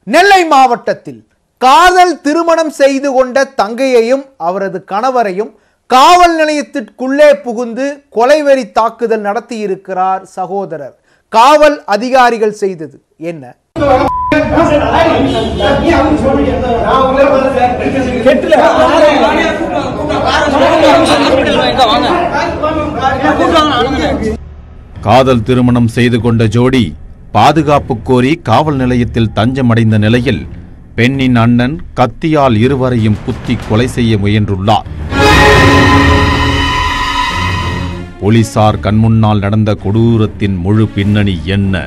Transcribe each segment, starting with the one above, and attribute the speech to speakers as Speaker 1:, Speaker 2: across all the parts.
Speaker 1: நெல்லை மாவட்டத்தில் காதல் திருமணம் செய்து கொண்ட தங்கையையும் அவரது கணவரையும் காவல் நிலையத்திற்குள்ளே புகுந்து கொலைவெறி தாக்குதல் நடத்தியிருக்கிறார் சகோதரர் காவல் அதிகாரிகள் செய்தது என்ன
Speaker 2: காதல் திருமணம் செய்து கொண்ட ஜோடி பாதுகாப்பு கோரி காவல் நிலையத்தில் தஞ்சமடைந்த நிலையில் பெண்ணின் அண்ணன் கத்தியால் இருவரையும் குத்தி கொலை செய்ய முயன்றுள்ளார் போலீசார் கண்முன்னால் நடந்த கொடூரத்தின் முழு பின்னணி என்ன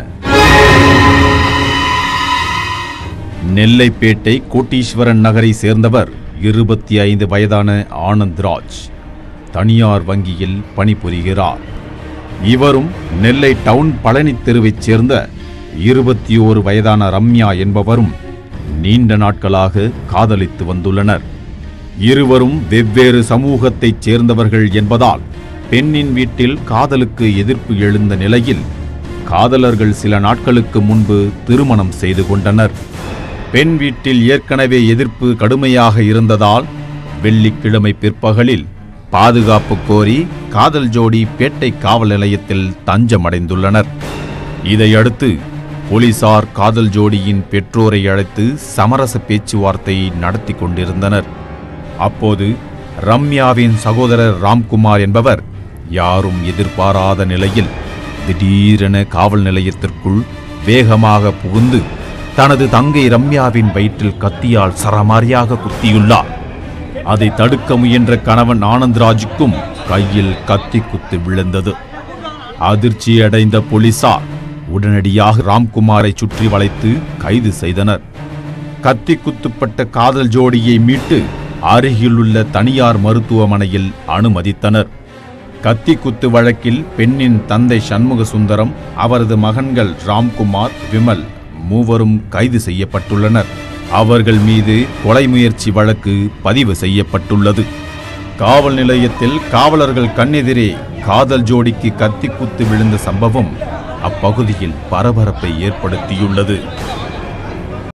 Speaker 2: நெல்லைப்பேட்டை கோட்டீஸ்வரன் நகரை சேர்ந்தவர் இருபத்தி ஐந்து வயதான ஆனந்த்ராஜ் தனியார் வங்கியில் பணிபுரிகிறார் இவரும் நெல்லை டவுன் பழனி தெருவைச் சேர்ந்த இருபத்தி ஓரு வயதான ரம்யா என்பவரும் நீண்ட நாட்களாக காதலித்து வந்துள்ளனர் இருவரும் வெவ்வேறு சமூகத்தைச் சேர்ந்தவர்கள் என்பதால் பெண்ணின் வீட்டில் காதலுக்கு எதிர்ப்பு எழுந்த நிலையில் காதலர்கள் சில நாட்களுக்கு முன்பு திருமணம் செய்து கொண்டனர் பெண் வீட்டில் ஏற்கனவே எதிர்ப்பு கடுமையாக இருந்ததால் வெள்ளிக்கிழமை பிற்பகலில் பாதுகாப்பு கோரி காதல் ஜோடி பேட்டை காவல் நிலையத்தில் தஞ்சமடைந்துள்ளனர் இதையடுத்து போலீசார் காதல் ஜோடியின் பெற்றோரை அழைத்து சமரச பேச்சுவார்த்தை நடத்தி கொண்டிருந்தனர் அப்போது ரம்யாவின் சகோதரர் ராம்குமார் என்பவர் யாரும் எதிர்பாராத நிலையில் திடீரென காவல் நிலையத்திற்குள் வேகமாக புகுந்து தனது தங்கை ரம்யாவின் வயிற்றில் கத்தியால் சரமாரியாக குத்தியுள்ளார் அதை தடுக்க முயன்ற கணவன் ஆனந்த்ராஜுக்கும் கையில் கத்தி குத்து விழுந்தது அதிர்ச்சியடைந்த போலீசார் உடனடியாக ராம்குமாரை சுற்றி வளைத்து கைது செய்தனர் கத்தி குத்துப்பட்ட காதல் ஜோடியை மீட்டு அருகிலுள்ள தனியார் மருத்துவமனையில் அனுமதித்தனர் கத்தி குத்து வழக்கில் பெண்ணின் தந்தை சண்முக சுந்தரம் அவரது மகன்கள் ராம்குமார் விமல் மூவரும் கைது செய்யப்பட்டுள்ளனர் அவர்கள் மீது கொலை முயற்சி வழக்கு பதிவு செய்யப்பட்டுள்ளது காவல் நிலையத்தில் காவலர்கள் கண்ணெதிரே காதல் ஜோடிக்கு கத்தி குத்து விழுந்த சம்பவம் அப்பகுதியில் பரபரப்பை ஏற்படுத்தியுள்ளது